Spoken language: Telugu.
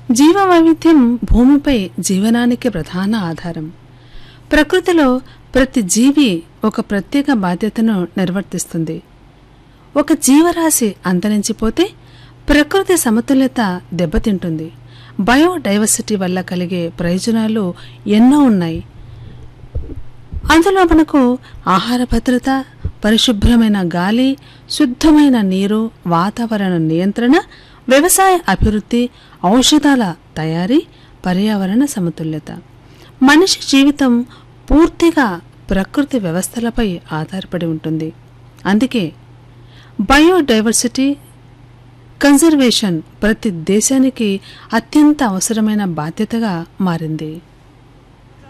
జీవ వైవిధ్యం భూమిపై జీవనానికి ప్రధాన ఆధారం ప్రకృతిలో ప్రతి జీవి ఒక ప్రత్యేక బాధ్యతను నిర్వర్తిస్తుంది ఒక జీవరాశి అంతరించిపోతే ప్రకృతి సమతుల్యత దెబ్బతింటుంది బయోడైవర్సిటీ వల్ల కలిగే ప్రయోజనాలు ఎన్నో ఉన్నాయి అందులో మనకు ఆహార భద్రత పరిశుభ్రమైన గాలి శుద్ధమైన నీరు వాతావరణ నియంత్రణ వ్యవసాయ అభివృద్ధి ఔషధాల తయారీ పర్యావరణ సమతుల్యత మనిషి జీవితం పూర్తిగా ప్రకృతి వ్యవస్థలపై ఆధారపడి ఉంటుంది అందుకే బయోడైవర్సిటీ కన్జర్వేషన్ ప్రతి దేశానికి అత్యంత అవసరమైన బాధ్యతగా మారింది